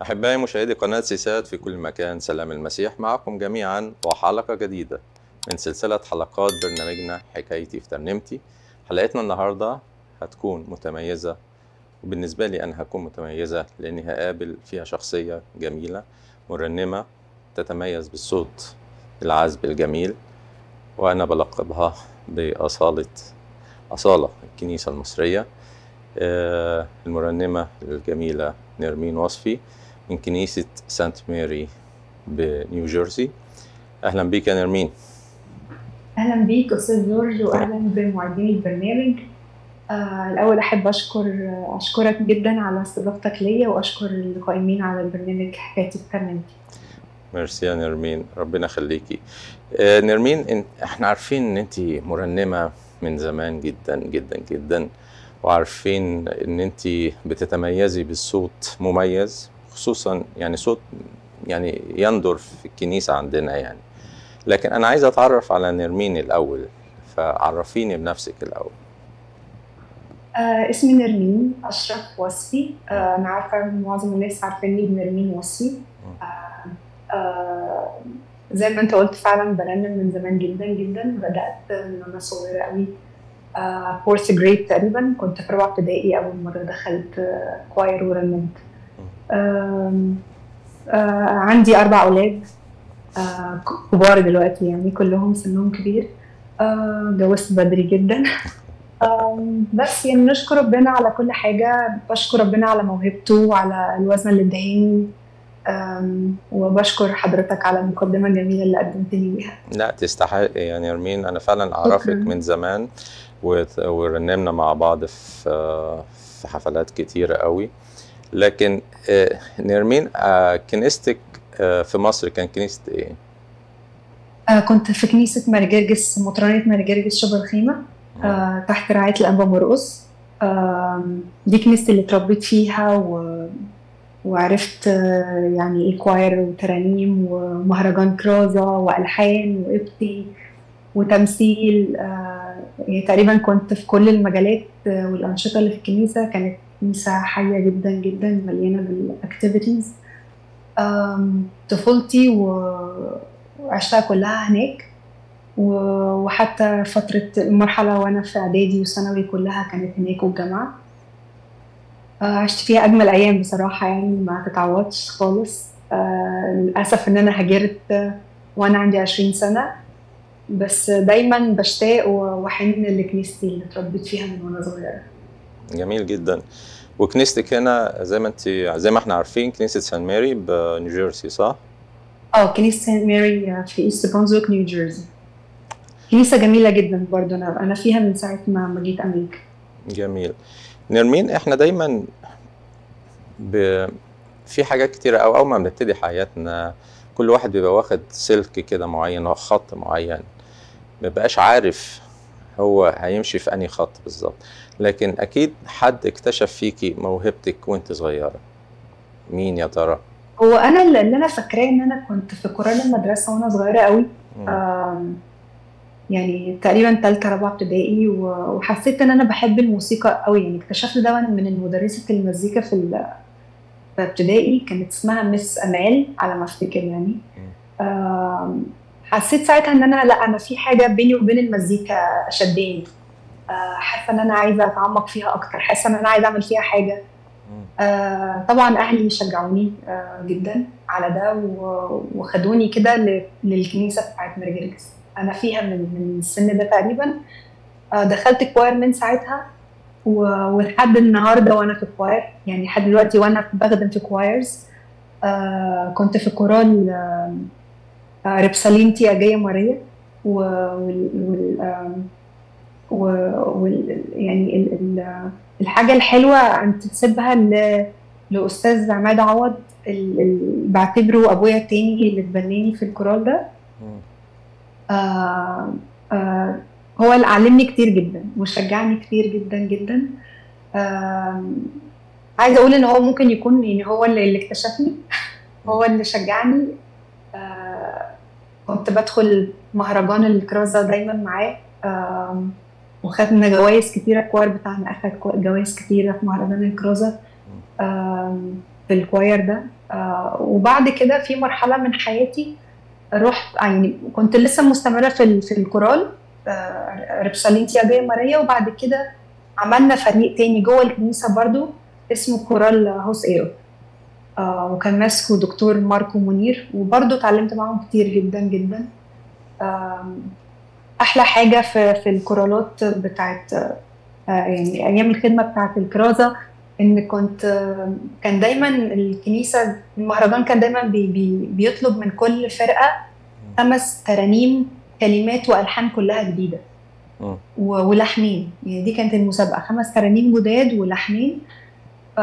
أحبائي مشاهدي قناة سيسات في كل مكان سلام المسيح معكم جميعا وحلقة جديدة من سلسلة حلقات برنامجنا حكايتي في ترنيمتي حلقتنا النهاردة هتكون متميزة وبالنسبة لي أنا هكون متميزة لأني هقابل فيها شخصية جميلة مرنمة تتميز بالصوت العذب الجميل وأنا بلقبها بأصالة أصالة الكنيسة المصرية آه، المرنمة الجميلة نرمين وصفي من كنيسة سانت ماري بنيو جيرسي أهلا بيك يا نرمين اهلا بيك استاذ جورج واهلا بمعدين البرنامج آه الاول احب اشكر اشكرك جدا على استضافتك ليا واشكر القائمين على البرنامج حكايتي بترنيمتي ميرسي يا نرمين ربنا يخليكي آه، نرمين إن- احنا عارفين ان انت مرنمة من زمان جدا جدا جدا وعارفين ان انت بتتميزي بالصوت مميز خصوصا يعني صوت يعني يندر في الكنيسة عندنا يعني لكن انا عايز اتعرف على نرمين الاول فعرفيني بنفسك الاول آه اسمي نرمين اشرف وصفي آه انا عارفه إن معظم الناس عارفيني بنرمين وصفي آه آه زي ما انت قلت فعلا برنم من زمان جدا جدا بدات من وانا صغيره قوي آه فورث جريد تقريبا كنت في رابعه ابتدائي اول مره دخلت آه كواير ورنمت آم، آه عندي اربع اولاد آه كبار دلوقتي يعني كلهم سنهم كبير آه، اتجوزت بدري جدا آم، بس يعني نشكر ربنا على كل حاجة بشكر ربنا على موهبته وعلى الوزن اللي اداني آم، وبشكر حضرتك على المقدمة الجميلة اللي قدمتني بيها لا تستحق يا نرمين انا فعلا اعرفك شكراً. من زمان وت- ورنمنا مع بعض في في حفلات كتيرة قوي لكن آه، نرمين آه، كنيستك آه، في مصر كان كنيسة ايه؟ آه، كنت في كنيسة ماري جرجس مطرانية ماري جرجس شبر الخيمة آه، تحت رعاية الأنبا مرقص آم، دي كنيستي اللي اتربيت فيها و... وعرفت آه، يعني ايه كواير وترانيم ومهرجان كرازة وألحان وإبتي وتمثيل آه، يعني تقريبا كنت في كل المجالات آه، والأنشطة اللي في الكنيسة كانت كنيسة حية جدا جدا مليانة بالأكتيفيتيز آم، طفولتي و- وعشتها كلها هناك و- وحتى فترة المرحلة وأنا في إعدادي وثانوي كلها كانت هناك والجامعة آه، عشت فيها أجمل أيام بصراحة يعني ما تتعوضش خالص آه، للأسف إن أنا هاجرت آه، وأنا عندي عشرين سنة بس دايما بشتاق و- وأحن لكنيستي اللي اتربيت فيها من وأنا صغيرة جميل جدا وكنيستك هنا زي ما انت زي ما احنا عارفين كنيسة سان ماري بنيوجيرسي صح؟ اه كنيسة سانت ماري آه، في إيست برونزويك نيو جيرسي كنيسة جميلة جدا برضو أنا أنا فيها من ساعة ما ما جيت أمريكا جميل نرمين احنا دايما ب... في حاجات كتيرة أو أول ما بنبتدي حياتنا كل واحد بيبقى واخد سلك كده معين أو خط معين مبقاش عارف هو هيمشي في أنهي خط بالظبط لكن أكيد حد اكتشف فيكي موهبتك وأنت صغيرة مين يا ترى؟ هو أنا اللي اللي أنا فاكراه إن أنا كنت في كورال المدرسة وأنا صغيرة قوي مم. آم، يعني تقريبا تالتة رابعة ابتدائي و- وحسيت ان انا بحب الموسيقى قوي يعني اكتشفت ده وأنا من مدرسة المزيكا في ال- في ابتدائي كانت اسمها مس امال على ما افتكر يعني آم، حسيت ساعتها ان انا لا انا في حاجة بيني وبين المزيكا شداني آه، حاسة ان انا عايزة اتعمق فيها اكتر حاسة ان انا عايزة اعمل فيها حاجة مم. آه، طبعا اهلي شجعوني آه، جدا على ده و- وخدوني كده ل- للكنيسه بتاعت مرجرجس انا فيها من من السن ده تقريبا آه، دخلت كواير من ساعتها و- ولحد النهارده وانا في كواير يعني لحد دلوقتي وانا بخدم في كوايرز آه، كنت في كورال آه، آه، ريبسالينتي اجايا ماريا و وال وال آم، و- وال يعني ال- ال- الحاجة الحلوة أن تسيبها ل- لأستاذ عماد عوض ال- ال- بعتبره أبويا التاني اللي اتبناني في الكورال ده مم. آه آه هو اللي علمني كتير جدا وشجعني كتير جدا جدا آه عايزة أقول إن هو ممكن يكون يعني هو اللي, اللي اكتشفني هو اللي شجعني آه كنت بدخل مهرجان الكرازة دايما معاه آه وخدنا جوائز كتيرة الكوار بتاعنا أخد كو- جوائز كتيرة في مهرجان الكرازة آم، في في الكواير ده آه، وبعد كده في مرحله من حياتي رحت يعني كنت لسه مستمره في ال- في الكورال آه، ريبسالينتيا جايه ماريا وبعد كده عملنا فريق تاني جوه الكنيسه برضو اسمه كورال هوس ايرو آه، وكان ماسكه دكتور ماركو منير وبرضو اتعلمت معاهم كتير جدا جدا آم، احلى حاجه في في الكورالات بتاعت آه، يعني ايام الخدمه بتاعت الكرازه ان كنت آه، كان دايما الكنيسه المهرجان كان دايما بي بي بيطلب من كل فرقه خمس ترانيم كلمات والحان كلها جديده مم. و- ولحنين يعني دي كانت المسابقه خمس ترانيم جداد ولحنين ف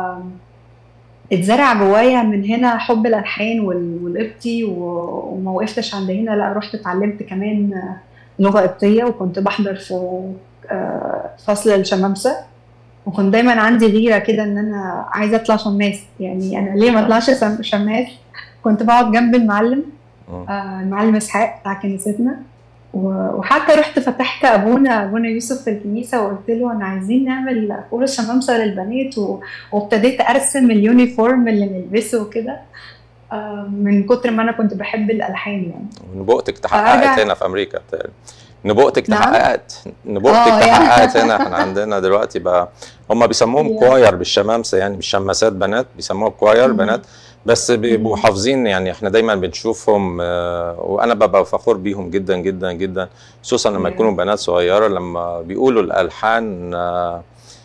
اتزرع جوايا من هنا حب الالحان وال- والقبطي و- وما وقفتش عند هنا لا رحت اتعلمت كمان آه، لغه قبطيه وكنت بحضر في آه، فصل الشمامسه وكنت دايما عندي غيره كده ان انا عايزه اطلع شماس يعني انا ليه ما اطلعش سم- شماس كنت بقعد جنب المعلم مم. آه، المعلم اسحاق بتاع كنيستنا و- وحتى رحت فتحت ابونا ابونا يوسف في الكنيسه وقلت له انا عايزين نعمل كورة شمامسه للبنات و... وابتديت ارسم اليونيفورم اللي نلبسه وكده آه، من كتر ما انا كنت بحب الالحان يعني نبوءتك تحققت أرجع- هنا في امريكا بتاعي. نبوءتك نعم. تحققت نبوءتك آه، يعني. تحققت هنا احنا عندنا دلوقتي بقى هم بيسموهم Yeah. كواير بالشمامسه يعني مش شماسات بنات بيسموها كواير مم. بنات بس بيبقوا مم. حافظين يعني احنا دايما بنشوفهم آه، وانا ببقى فخور بيهم جدا جدا جدا خصوصا لما Yeah. يكونوا بنات صغيره لما بيقولوا الالحان آه،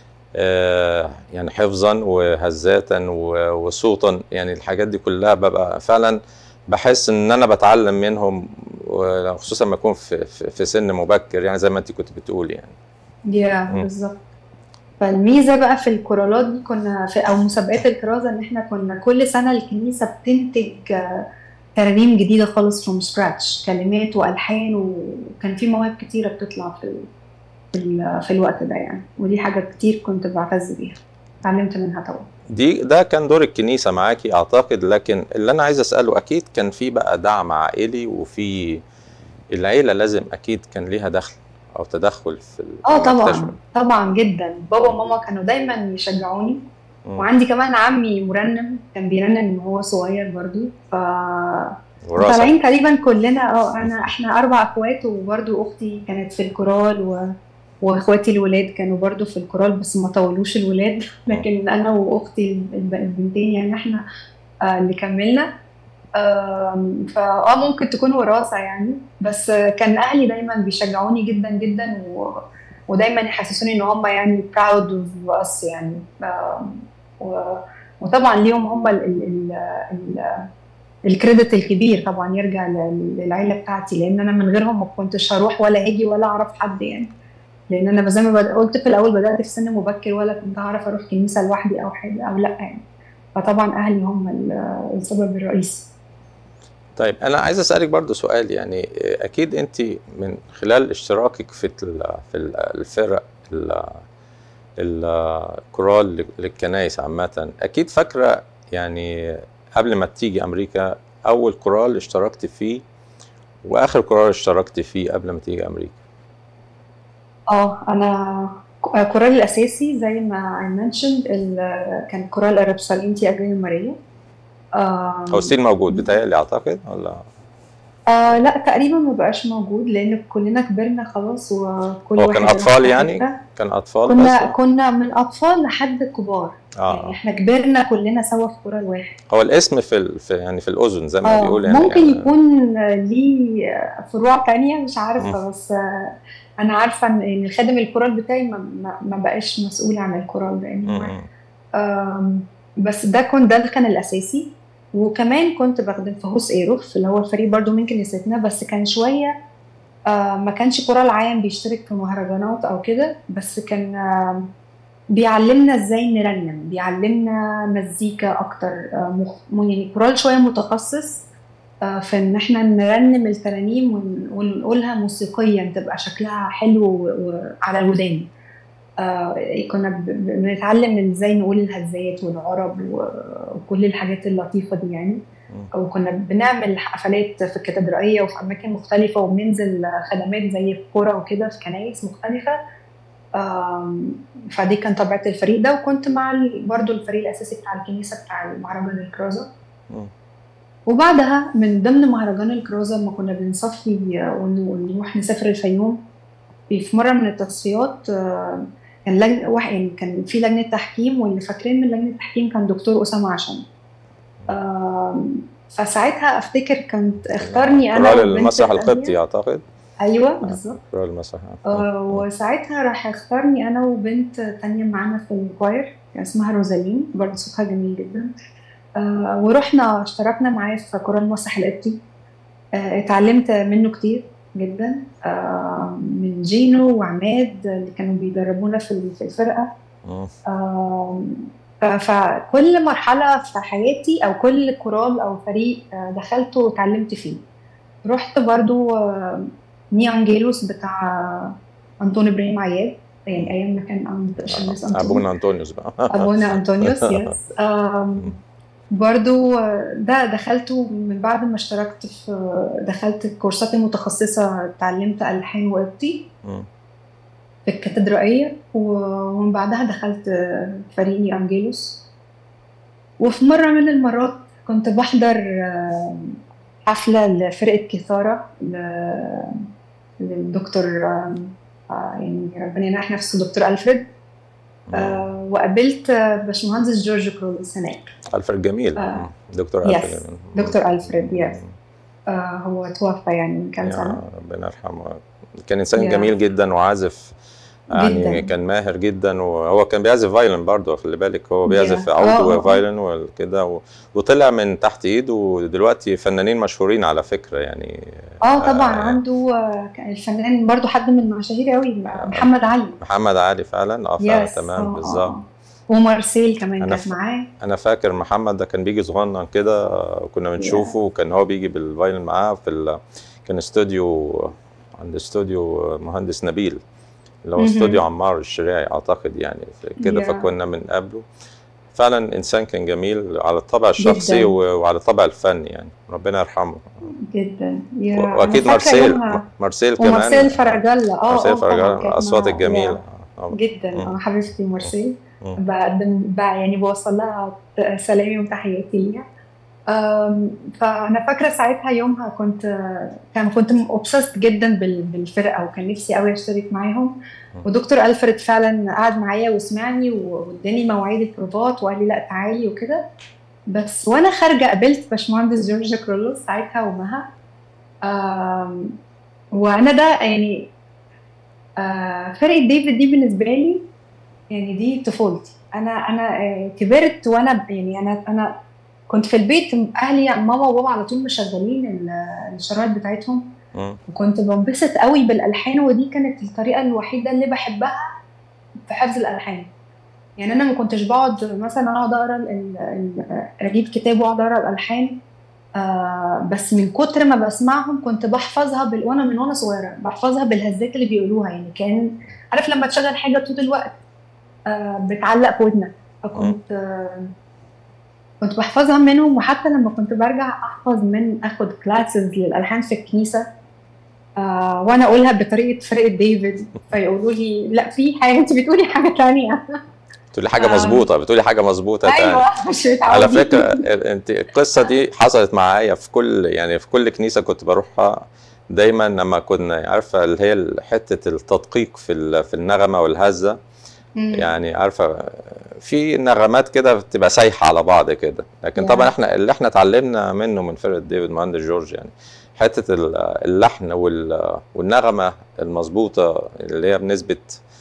آه، يعني حفظا وهزاتا و- وصوتا يعني الحاجات دي كلها ببقى فعلا بحس ان انا بتعلم منهم وخصوصا لما اكون في, في, في سن مبكر يعني زي ما انت كنت بتقول يعني يا مم. بالظبط فالميزه بقى في الكورالات دي كنا في او مسابقات الكرازه ان احنا كنا كل سنه الكنيسه بتنتج آه، ترانيم جديده خالص فروم سكراتش كلمات والحان وكان في مواهب كتيره بتطلع في ال- في, ال- في الوقت ده يعني ودي حاجه كتير كنت بعتز بيها اتعلمت منها طبعا دي ده كان دور الكنيسه معاكي اعتقد لكن اللي انا عايز اساله اكيد كان في بقى دعم عائلي وفي العيله لازم اكيد كان ليها دخل او تدخل في ال- اه المكتشف. طبعا طبعا جدا بابا وماما كانوا دايما يشجعوني مم. وعندي كمان عمي مرنم كان بيرنم من هو صغير برضو ف وراثه طالعين تقريبا كلنا اه انا احنا اربع اخوات وبرضو اختي كانت في الكورال و... واخواتي الولاد كانوا برضو في الكورال بس ما طولوش الولاد لكن انا واختي الب- البنتين يعني احنا آه اللي كملنا آم، فاه ممكن تكون وراثة يعني بس آه، كان اهلي دايما بيشجعوني جدا جدا و... ودايما يحسسوني ان هم يعني proud of us يعني آم، و... وطبعا ليهم هم ال... ال... ال... ال... الكريدت الكبير طبعا يرجع لل- للعيله بتاعتي لان انا من غيرهم ما كنتش هروح ولا هاجي ولا اعرف حد يعني لان انا زي ما بد- قلت في الاول بدات في سن مبكر ولا كنت هعرف اروح كنيسه لوحدي او حاجه او لا يعني فطبعا اهلي هم ال- السبب الرئيسي طيب انا عايز اسالك برضو سؤال يعني اكيد انت من خلال اشتراكك في ال- في ال- الفرق ال- الكورال للكنائس عامه اكيد فاكره يعني قبل ما تيجي امريكا اول كورال اشتركت فيه واخر كورال اشتركت فيه قبل ما تيجي امريكا اه انا ك- كورال الاساسي زي ما I mentioned ال- كان كورال ارابسالينتي اجري ماريا آم، هو ستيل موجود بتهيألي اعتقد ولا آه لا تقريبا ما بقاش موجود لان كلنا كبرنا خلاص وكل هو واحد كان راح أطفال في يعني؟ حتة. كان اطفال كنا بس كنا من اطفال لحد كبار يعني اه احنا كبرنا كلنا سوا في كورال واحد هو الاسم في, ال... في يعني في الاذن زي ما اه بيقول يعني ممكن يعني يكون ليه فروع تانية مش مم. عارفة بس آه، أنا عارفة إن إن خادم الكورال بتاعي ما, ما, ما بقاش مسؤول عن الكورال ده م- anymore. م. آم، بس ده كنت ده كان الأساسي وكمان كنت بخدم في هوس ايروف اللي هو الفريق برضو من كنيستنا بس كان شوية آه، ما كانش كورال عام بيشترك في مهرجانات أو كده بس كان آم، بيعلمنا ازاي نرنم بيعلمنا مزيكا اكتر آه، مخ... يعني كورال شويه متخصص آه، في ان احنا نرنم الترانيم ون- ونقولها موسيقيا تبقى شكلها حلو و- وعلى الودان آه، كنا ب- ب- بنتعلم ازاي نقول الهزات والعرب و- وكل الحاجات اللطيفه دي يعني م. وكنا بنعمل حفلات في الكاتدرائيه وفي اماكن مختلفه وبننزل خدمات زي الكوره وكده في كنايس مختلفه آم، فدي كان طبيعة الفريق ده وكنت مع ال- برضو الفريق الأساسي بتاع الكنيسة بتاع مهرجان الكرازة مم. وبعدها من ضمن مهرجان الكرازة لما كنا بنصفي ون- ونروح نسافر الفيوم في مرة من التصفيات آه، كان لجنة واحد يعني كان في لجنة تحكيم واللي فاكرين من لجنة التحكيم كان دكتور أسامة عشان آم، فساعتها أفتكر كانت اختارني أنا كورال وبنت المسرح تانية. القبطي اعتقد أيوه بالظبط كورال المسرح آه، وساعتها راح اختارني انا وبنت تانية معانا في الكواير كان اسمها روزالين برضه صوتها جميل جدا آه، ورحنا اشتركنا معاه في كورال المسرح القبطي آه، اتعلمت منه كتير جدا آه، من جينو وعماد اللي كانوا بيدربونا في ال- في الفرقة مم. آه، ف- فكل مرحلة في حياتي أو كل كورال أو فريق آه، دخلته اتعلمت فيه رحت برضو آه، ني أنجيلوس بتاع أنطون إبراهيم عياد يعني أيام ما كان أنت- الشمس أنطون ابونا انطونيوس بقى أبونا أنطونيوس يس آم، برضو آه، ده دخلته من بعد ما اشتركت في دخلت الكورسات المتخصصة اتعلمت ألحان وقبطي مم. في الكاتدرائية و- ومن بعدها دخلت آه، فريق ني أنجيلوس وفي مرة من المرات كنت بحضر آه، حفلة لفرقة كثارة ل- للدكتور آه، آه، يعني ربنا ينح نفسه دكتور ألفريد آه، وقابلت آه، باشمهندس جورج كرولس هناك الفريد جميل آه. مم. دكتور يس. الفريد دكتور ألفريد، مم. يس. آه، هو توفى يعني من كام يا سنة ربنا يرحمه كان انسان يا. جميل جدا وعازف يعني جداً. كان ماهر جدا وهو كان بيعزف فايلن برضه خلي بالك هو بيعزف يا. عود آه، آه. وفايلن وكده و... وطلع من تحت ايده ودلوقتي فنانين مشهورين على فكره يعني اه طبعا آه. عنده آه، كان الفنان برضو حد من المشاهير قوي محمد علي محمد علي فعلا اه فعلا يس تمام آه، بالظبط آه. ومارسيل كمان أنا كانت ف- معاه انا فاكر محمد ده كان بيجي صغنن كده آه، كنا بنشوفه وكان هو بيجي بالفايلن معاه في ال... كان استوديو عند استوديو مهندس نبيل اللي هو مهم. استوديو عمار الشريعي اعتقد يعني في كده يا. فكنا من قبله فعلا انسان كان جميل على الطابع الشخصي جداً. و- وعلى الطابع الفني يعني ربنا يرحمه جدا يا و- أنا واكيد فاكرة مارسيل يومها- مارسيل كمان ومارسيل فرجالة اه مارسيل اه طبعا فرجال كانت الاصوات مع- الجميله يا. آه. جدا مم. اه حبيبتي مارسيل مم. بقدم بقى يعني بوصل لها سلامي وتحياتي ليها أم، فانا فاكره ساعتها يومها كنت كان كنت اوبسست جدا بال- بالفرقه وكان نفسي قوي اشترك معاهم ودكتور الفريد فعلا قعد معايا وسمعني واداني مواعيد البروفات وقال لي لا تعالي وكده بس وانا خارجه قابلت باشمهندس جورج كرولوس ساعتها ومها أم، وانا ده يعني آه، فرقه ديفيد دي بالنسبه لي يعني دي طفولتي انا انا آه، كبرت وانا ب- يعني انا انا كنت في البيت اهلي ماما وبابا على طول مشغلين ال- الشرايط بتاعتهم مم. وكنت بنبسط قوي بالالحان ودي كانت الطريقه الوحيده اللي بحبها في حفظ الالحان يعني انا ما كنتش بقعد مثلا اقعد اقرا ال- ال- اجيب كتاب واقعد اقرا الالحان آه بس من كتر ما بسمعهم كنت بحفظها بال... وانا من وانا صغيره بحفظها بالهزات اللي بيقولوها يعني كان عارف لما تشغل حاجه طول الوقت آه بتعلق في ودنك فكنت آه كنت بحفظها منهم وحتى لما كنت برجع احفظ من اخد كلاسز للالحان في الكنيسه آه وانا اقولها بطريقه فرقه ديفيد فيقولوا لي لا في حاجه انت بتقولي حاجه ثانيه بتقولي حاجه آه. مظبوطه بتقولي حاجه مظبوطه تاني. ايوه مش متعودين على فكره انت القصه دي حصلت معايا في كل يعني في كل كنيسه كنت بروحها دايما لما كنا عارفه اللي هي حته التدقيق في ال- في النغمه والهزه مم. يعني عارفه في نغمات كده بتبقى سايحه على بعض كده لكن يا. طبعا احنا اللي احنا اتعلمنا منه من فرقه ديفيد مهندس جورج يعني حته ال- اللحن وال- والنغمه المظبوطه اللي هي بنسبه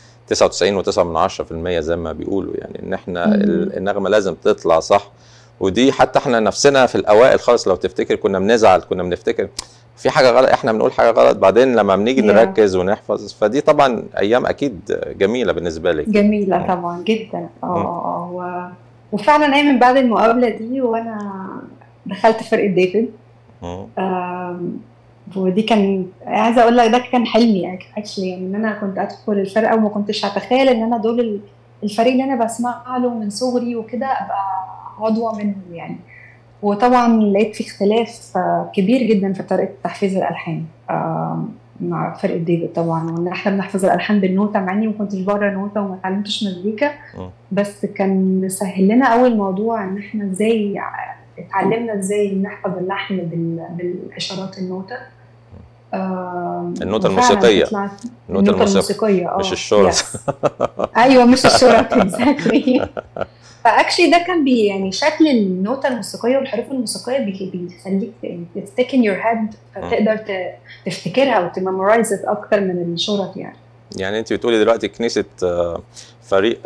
99.9% زي ما بيقولوا يعني ان احنا مم. ال- النغمه لازم تطلع صح ودي حتى احنا نفسنا في الاوائل خالص لو تفتكر كنا بنزعل كنا بنفتكر في حاجه غلط احنا بنقول حاجه غلط بعدين لما بنيجي Yeah. نركز ونحفظ فدي طبعا ايام اكيد جميله بالنسبه لك جميلة مم. طبعا جدا اه مم. اه و... وفعلا هي من بعد المقابلة دي وانا دخلت فرقة ديفيد مم. آم، ودي كان عايزة اقول لك ده كان حلمي اكشلي يعني ان انا كنت ادخل الفرقة وما كنتش هتخيل ان انا دول ال- الفريق اللي انا بسمع له من صغري وكده ابقى عضوة منهم يعني وطبعا لقيت في اختلاف آه، كبير جدا في طريقة تحفيظ الالحان آم، مع فرقة ديفيد طبعا وان احنا بنحفظ الالحان بالنوتة مع اني ما كنتش بقرا نوتة وما اتعلمتش مزيكا مم. بس كان مسهل لنا قوي الموضوع ان احنا ازاي اتعلمنا ازاي نحفظ اللحن بال... بالاشارات النوتة آم، النوتة وفعلاً الموسيقية. طلعت- النوتة الموسيقى الموسيقية اه مش الشرط. yes. ايوه مش الشرط اكزاكتلي فاكشلي ده كان بي يعني شكل النوتة الموسيقية والحروف الموسيقية بي- بيخليك تستيك ان يور هيد فتقدر ت- تفتكرها وتممرايز اكتر من الشرط يعني يعني انت بتقولي دلوقتي كنيسة آه، فريق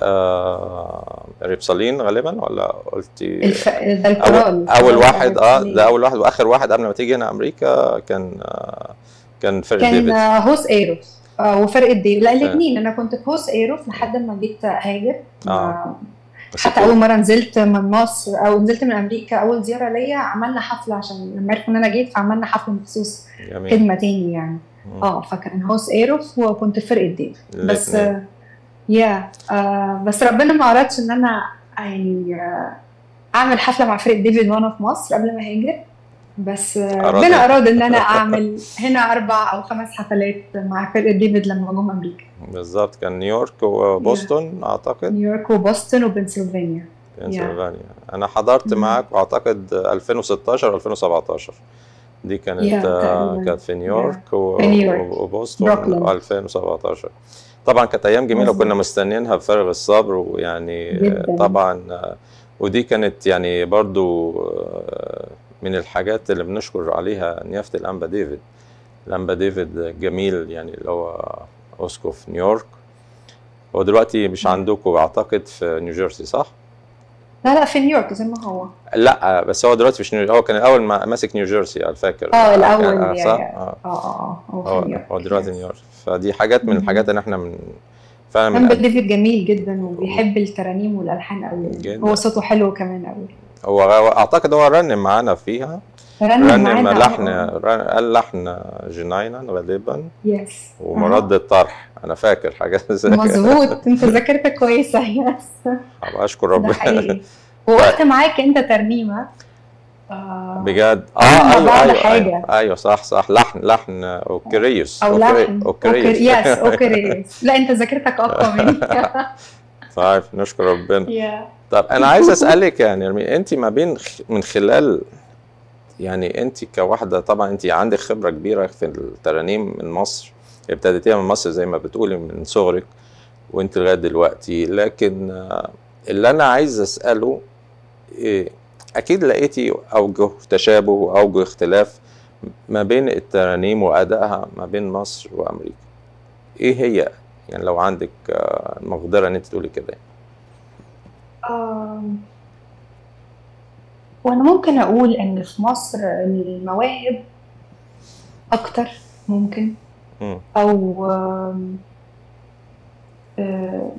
آه، ريبصالين غالبا ولا قلتي الف... ده اول, القرآن أول واحد اه القرآن. ده اول واحد واخر واحد قبل ما تيجي هنا امريكا كان آه، كان فريق كان ديفيد آه، هوس ايروس آه، وفرقة دي لا الاثنين انا كنت في هوس ايروس لحد ما جيت هاجر آه. آه، بس حتى اول مره نزلت من مصر او نزلت من امريكا اول زياره ليا عملنا حفله عشان لما عرفوا ان انا جيت فعملنا حفله مخصوص جميل خدمه تاني يعني مم. اه فكان هوس ايروس وكنت في فرقه ديف بس الاتنين. آه، يا آه بس ربنا ما ارادش ان انا يعني آه اعمل حفله مع فرقه ديفيد وانا في مصر قبل ما هاجر بس آه أراد ربنا إيه؟ اراد ان انا اعمل هنا اربع او خمس حفلات مع فرقه ديفيد لما جم امريكا بالظبط كان نيويورك وبوسطن اعتقد نيويورك وبوسطن وبنسلفانيا بنسلفانيا انا حضرت مم. معاك اعتقد 2016 2017 دي كانت Yeah, آه، تقريباً. كانت في نيويورك و- في نيويورك. و- وبوسطن بروكلين. 2017 طبعا كانت ايام جميله مظبوط. وكنا مستنيينها بفارغ الصبر ويعني جداً. طبعا آه، ودي كانت يعني برضو آه، من الحاجات اللي بنشكر عليها نيافه الانبا ديفيد الانبا ديفيد جميل يعني اللي هو اسقف نيويورك هو دلوقتي مش مم. عندكم اعتقد في نيوجيرسي صح؟ لا لا في نيويورك زي ما هو لا بس هو دلوقتي مش نيو... هو كان الاول ما- ماسك نيوجيرسي انا فاكر اه الاول كان- يا- صح؟ يا- اه اه اه اه هو هو في نيويورك هو دلوقتي yes. نيويورك فدي حاجات من مم. الحاجات اللي احنا من فعلا كان من ديفيد جميل جدا وبيحب الترانيم والالحان قوي جداً. هو صوته حلو كمان قوي هو هو اعتقد هو رنم معانا فيها رنم رنم معانا لحن اه رن- قال لحن جناينا غالبا يس ومرد الطرح انا فاكر حاجات زي كده مظبوط انت ذاكرتك كويسه يس أبقى اشكر ده ربنا حقيقي ووقت معاك انت ترنيمه آه بجد اه عملنا ايوه بعض ايوه حاجة. ايوه ايوه صح صح لحن لحن اوكريوس او أوكري- لحن اوكريوس يس اوكريوس لا انت ذاكرتك اقوى مني طيب نشكر ربنا يا طب انا عايز اسالك يعني نرمين انت ما بين خ- من خلال يعني انت كواحده طبعا انت عندك خبره كبيره في الترانيم من مصر ابتديتيها من مصر زي ما بتقولي من صغرك وانت لغايه دلوقتي لكن آه، اللي انا عايز اساله إيه اكيد لقيتي اوجه تشابه واوجه اختلاف ما بين الترانيم وادائها ما بين مصر وامريكا ايه هي يعني لو عندك آه، مقدره ان انت تقولي كده يعني. آم، وانا ممكن اقول ان في مصر المواهب اكتر ممكن مم. او آم، آه،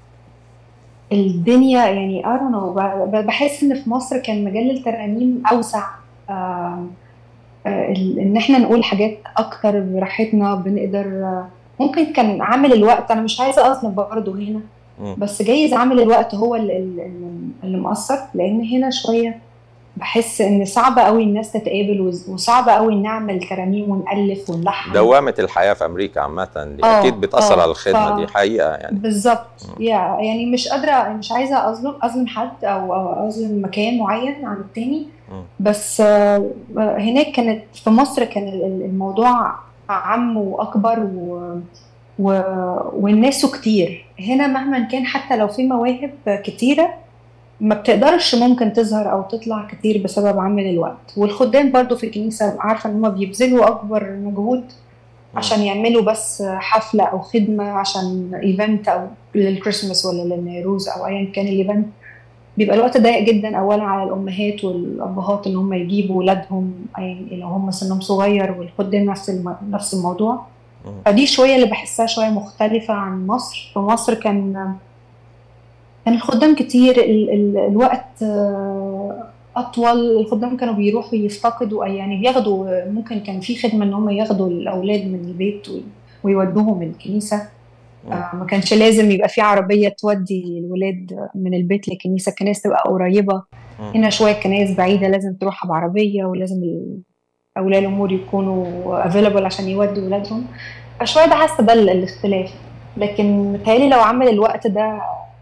الدنيا يعني I don't know ب- ب- بحس ان في مصر كان مجال الترانيم اوسع آم، آه، ال- ان احنا نقول حاجات اكتر براحتنا بنقدر آه، ممكن كان عامل الوقت انا مش عايزه اظلم برضه هنا مم. بس جايز عامل الوقت هو اللي, اللي اللي مأثر لان هنا شويه بحس ان صعب قوي الناس تتقابل وز- وصعب قوي نعمل ترانيم ونألف ونلحن دوامة الحياة في أمريكا عامة دي آه، أكيد بتأثر آه، على الخدمة ف- دي حقيقة يعني بالظبط مم. يا يعني مش قادره مش عايزه اظلم اظلم حد او او اظلم مكان معين عن التاني مم. بس آه، آه، هناك كانت في مصر كان ال- ال- الموضوع اعم واكبر و و... والناس كتير هنا مهما كان حتى لو في مواهب كتيره ما بتقدرش ممكن تظهر او تطلع كتير بسبب عامل الوقت والخدام برضو في الكنيسه عارفه ان هم بيبذلوا اكبر مجهود عشان يعملوا بس حفلة أو خدمة عشان ايفنت أو للكريسماس ولا للنيروز أو أيا كان الايفنت بيبقى الوقت ضيق جدا أولا على الأمهات والأبهات إن هم يجيبوا ولادهم أيا لو هم سنهم صغير والخدام نفس الم... نفس الموضوع مم. فدي شوية اللي بحسها شوية مختلفة عن مصر في مصر كان كان الخدام كتير ال... ال... الوقت آه، أطول الخدام كانوا بيروحوا يفتقدوا يعني بياخدوا ممكن كان في خدمة إن هم ياخدوا الأولاد من البيت وي- ويودوهم الكنيسة مم. آه، ما كانش لازم يبقى في عربية تودي الولاد من البيت للكنيسة الكنائس تبقى قريبة مم. هنا شوية كنائس بعيدة لازم تروحها بعربية ولازم ال- اولياء الامور يكونوا افيلبل عشان يودوا ولادهم فشويه ده حاسه ده ال- الاختلاف لكن متهيألي لو عمل الوقت ده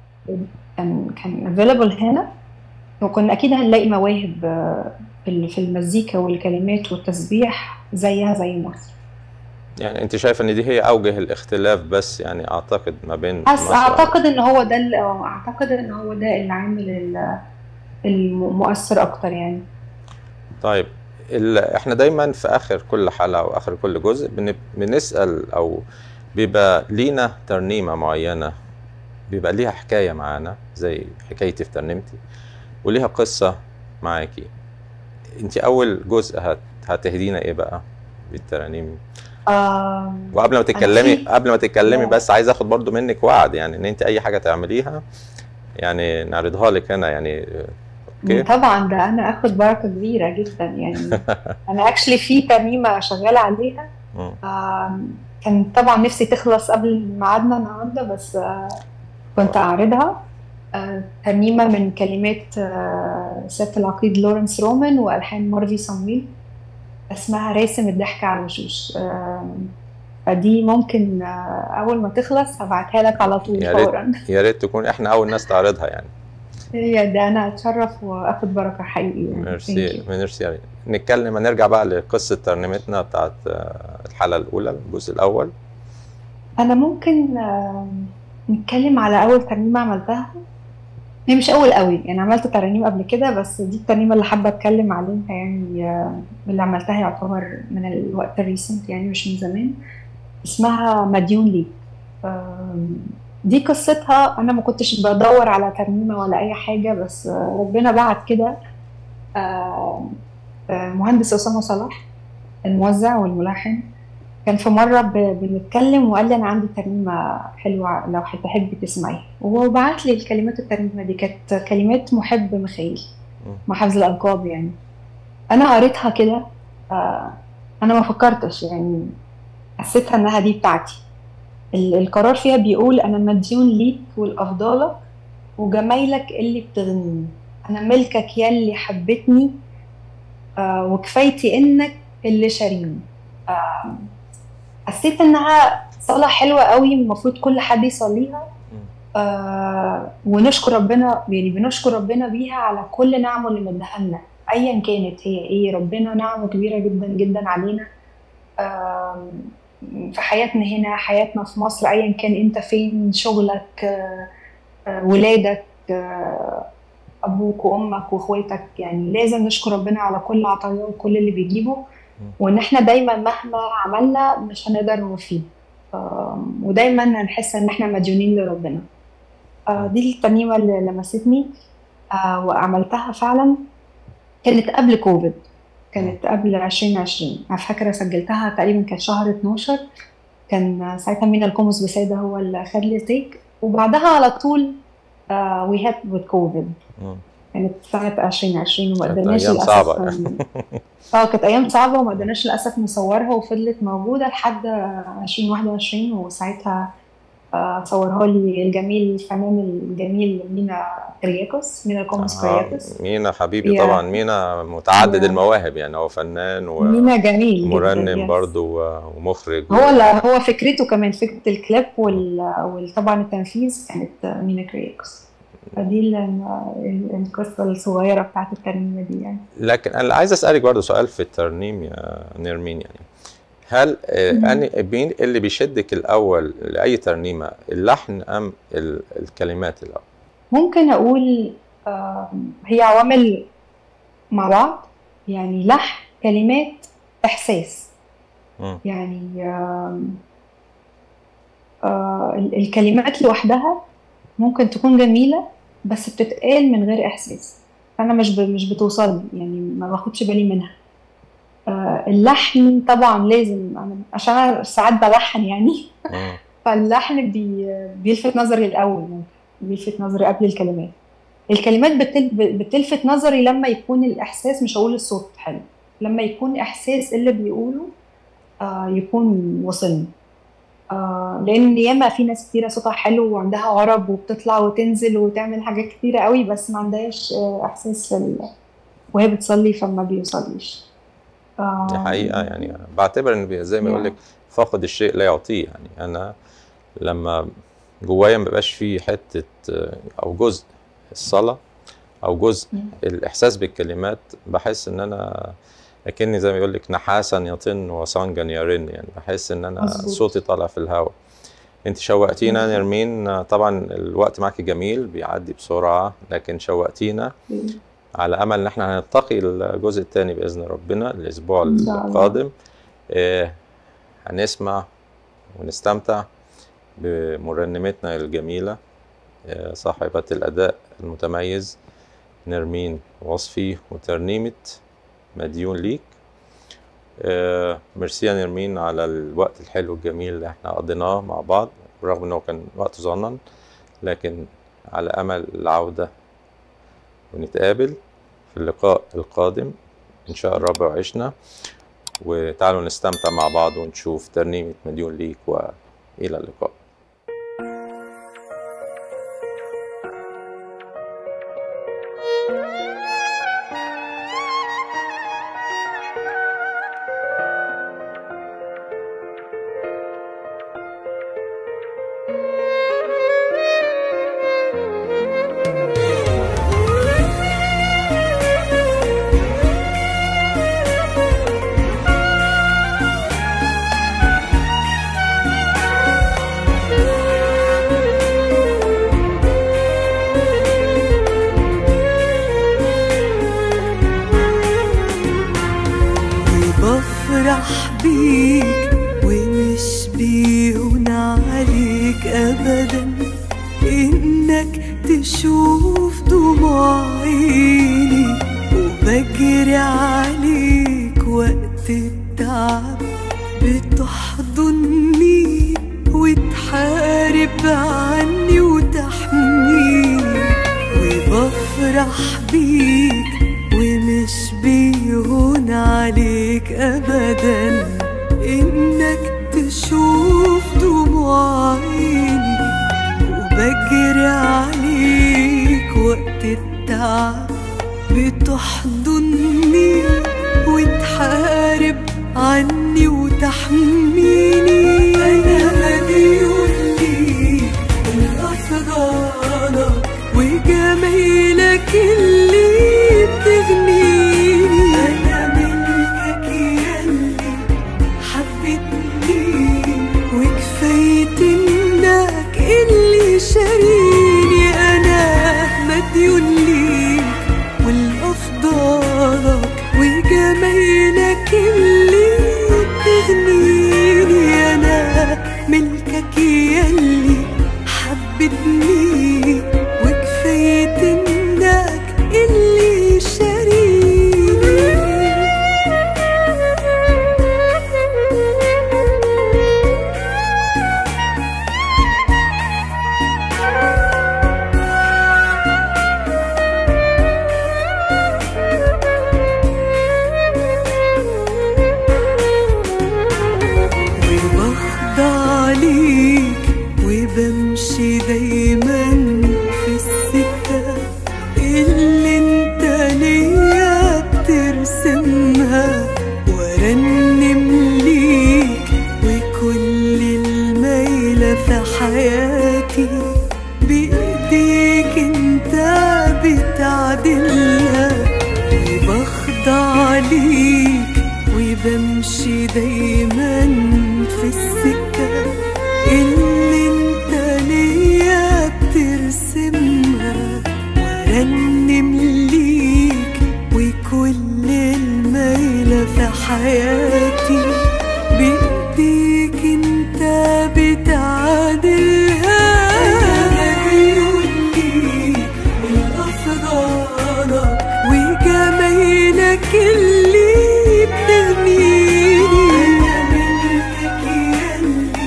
كان كان افيلبل هنا وكنا اكيد هنلاقي مواهب آه، في ال- في المزيكا والكلمات والتسبيح زيها زي مصر يعني انت شايف ان دي هي اوجه الاختلاف بس يعني اعتقد ما بين بس مصر اعتقد ان هو ده ال- آه، اعتقد ان هو ده العامل ال- المؤثر اكتر يعني طيب ال... احنا دايما في اخر كل حلقه واخر كل جزء بن... بنسال او بيبقى لينا ترنيمه معينه بيبقى ليها حكايه معانا زي حكايتي في ترنيمتي وليها قصه معاكي انت اول جزء هت... هتهدينا ايه بقى بالترانيم آم، وقبل ما تتكلمي في- قبل ما تتكلمي لا. بس عايز اخد برضو منك وعد يعني ان انت اي حاجه تعمليها يعني نعرضها لك هنا يعني اوكي طبعا ده انا اخد بركه كبيره جدا يعني انا اكشلي في ترنيمه شغاله عليها مم. آم، كان طبعا نفسي تخلص قبل ميعادنا النهارده بس آه، كنت اعرضها آه، ترنيمه من كلمات آه، سيادة العقيد لورنس رومان والحان مارفي صمويل اسمها راسم الضحك على الوشوش آم، فدي ممكن آه، اول ما تخلص هبعتها لك على طول يا ريت. فورا يا ريت تكون احنا اول ناس تعرضها يعني هي ده انا اتشرف واخد بركه حقيقي يعني. Thank ميرسي you. ميرسي يعني نتكلم نرجع بقى لقصة ترنيمتنا بتاعت آه، الحلقة الأولى الجزء الأول انا ممكن آم، نتكلم على اول ترنيمه عملتها هي مش اول قوي يعني عملت ترانيم قبل كده بس دي الترنيمه اللي حابه اتكلم عليها يعني آه، اللي عملتها يعتبر من الوقت الريسنت يعني مش من زمان اسمها مديون ليك آم، دي قصتها انا ما كنتش بدور على ترنيمه ولا اي حاجه بس آه، ربنا بعت كده آه، آه، مهندس اسامه صلاح الموزع والملحن كان في مرة ب- بنتكلم وقال لي أنا عندي ترنيمة حلوة لو تحبي تسمعيها وبعت لي الكلمات الترنيمة دي كانت كلمات محب مخيل مم. مع حفظ الألقاب يعني أنا قريتها كده آه، أنا ما فكرتش يعني حسيتها إنها دي بتاعتي ال- القرار فيها بيقول أنا مديون ليك والأفضالك وجمايلك اللي بتغنيني أنا ملكك يلي حبتني آه، وكفايتي إنك اللي شاريني آه، حسيت انها صلاة حلوة قوي المفروض كل حد يصليها آه ونشكر ربنا يعني بنشكر ربنا بيها على كل نعمه اللي مديها لنا ايا كانت هي ايه ربنا نعمه كبيرة جدا جدا علينا آه في حياتنا هنا حياتنا في مصر ايا كان انت فين شغلك آه آه ولادك آه ابوك وامك واخواتك يعني لازم نشكر ربنا على كل عطاياه وكل اللي بيجيبه وان احنا دايما مهما عملنا مش هنقدر نوفيه آم، ودايما هنحس ان احنا مديونين لربنا آه، دي الترنيمه اللي لمستني آه، وعملتها فعلا كانت قبل كوفيد كانت قبل 2020 انا فاكره سجلتها تقريبا كان شهر 12 كان ساعتها مينا القمص بسيدة هو اللي خد لي تيك وبعدها على طول وي هاد وذ كوفيد مم. كانت سنة 2020 وما كانت قدرناش أيام للأسف صعبة. اه كانت أيام صعبة وما قدرناش للأسف نصورها وفضلت موجودة لحد 2021 وساعتها آه، صورها لي الجميل الفنان الجميل مينا كرياكوس مينا القمص آه، كرياكوس مينا حبيبي يا- طبعا مينا متعدد يا. المواهب يعني هو فنان مينا جميل جدا ومرنم yes. برضو و- ومخرج هو لا هو فكرته كمان فكرة الكليب وال- وطبعا التنفيذ كانت مينا كرياكوس فدي ال- ال- القصة الصغيرة بتاعت الترنيمة دي يعني لكن انا عايز اسالك برضو سؤال في الترنيم يا نيرمين يعني هل آه، مم. أني مين اللي بيشدك الاول لاي ترنيمه اللحن ام ال- الكلمات الاول ممكن أقول آم، هي عوامل مع بعض يعني لحن كلمات إحساس مم. يعني آم، آه، ال- الكلمات لوحدها ممكن تكون جميلة بس بتتقال من غير إحساس فأنا مش ب... مش بتوصل لي يعني ما باخدش بالي منها آه، اللحن طبعا لازم أنا عشان أنا ساعات بلحن يعني مم. فاللحن بي... بيلفت نظري الأول ممكن بيلفت نظري قبل الكلمات الكلمات بتل... بتلفت نظري لما يكون الإحساس مش هقول الصوت حلو لما يكون إحساس اللي بيقوله آه يكون وصلني آه لأن ياما في ناس كتيرة صوتها حلو وعندها عرب وبتطلع وتنزل وتعمل حاجات كتيرة قوي بس ما عندهاش آه إحساس في ال... وهي بتصلي فما بيوصليش دي حقيقة يعني بعتبر ان بي- زي ما يقول لك فاقد الشيء لا يعطيه يعني انا لما جوايا ما بيبقاش فيه حتة آه، او جزء الصلاة او جزء مم. الاحساس بالكلمات بحس ان انا اكني زي ما يقول لك نحاسا يطن وصنجا يرن يعني بحس ان انا مظبوط. صوتي طالع في الهواء انت شوقتينا مظبوط. نرمين آه، طبعا الوقت معك جميل بيعدي بسرعة لكن شوقتينا على امل ان احنا هنلتقي الجزء الثاني باذن ربنا الاسبوع إن شاء الله. القادم آه، هنسمع ونستمتع بمرنمتنا الجميله آه، صاحبه الاداء المتميز نرمين وصفي وترنيمه مديون ليك آه، ميرسي يا نرمين على الوقت الحلو الجميل اللي احنا قضيناه مع بعض رغم انه كان وقت صغنن لكن على امل العوده ونتقابل في اللقاء القادم إن شاء الرب وعشنا وتعالوا نستمتع مع بعض ونشوف ترنيمة مليون ليك وإلى اللقاء وبفرح بيك ومش بيهون عليك ابدا انك تشوف دموع عيني وبجري عليك وقت التعب بتحضني وتحارب عني وتحميني وبفرح بيك ومش بيهون عليك ابدا انك تشوف دموع عيني وبجري عليك وقت التعب بتحضني وتحارب عني وتحميني انا مديون ليك الافضلك وجميلك اللي بتغنيني انا ملكك ياللي حبيتني وكفاية انك اللي شاريني انا مديون ليك والافضلك وجمايلك اللي بتغنيني انا ملكك ياللي حبتني وكفاية انك اللي شاريني وبخضع ليك وبمشي دايما في السكة اللي انت ليا بترسمها وارنم ليك وكل الميلة في حياتي بإيديك انت بتعدلها وبخضع ليك وبمشي دايما في السكة اللي انت ليا بترسمها وارنم ليك وكل الميلة في حياتي بإيديك انت بتعدلها مديون ليك والأفضلك وجمايلك اللي بتغنيني أنا ملكك ياللي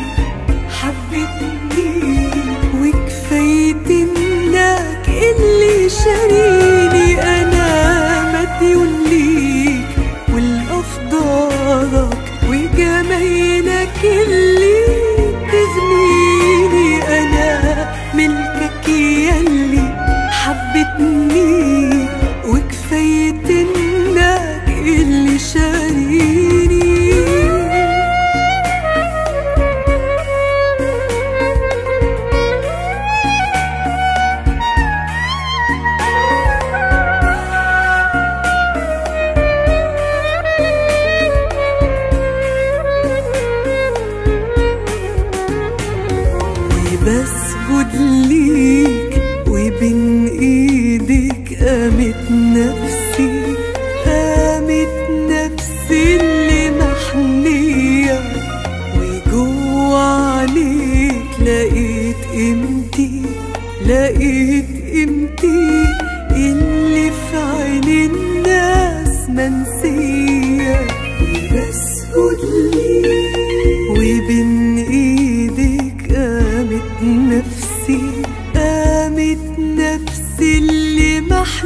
حبتني وكفاية انك اللي شاريني انا مديون ليك والافضل نفسي قامت نفسي اللي محنية وجوه عليك لقيت قيمتي لقيت قيمتي اللي في عين الناس منسية وبسجد ليك وبين ايدك قامت نفسي قامت نفسي اللي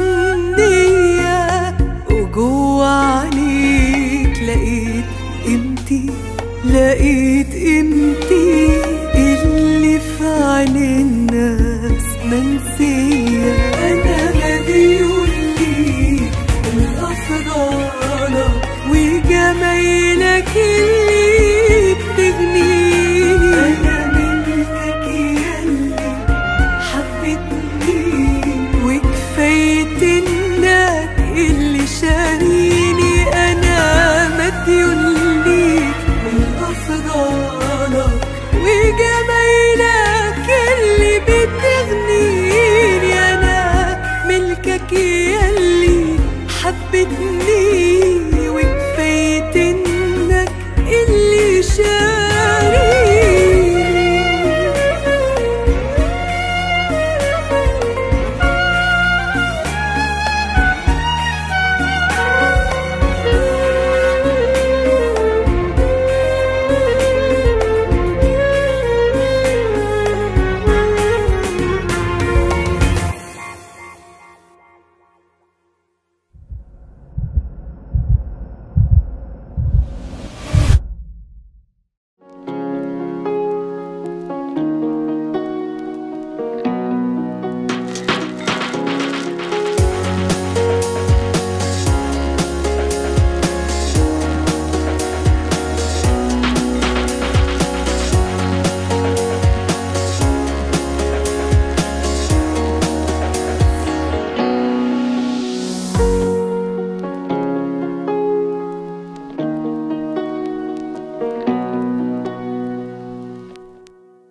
محنية وجوه عليك لقيت قيمتي لقيت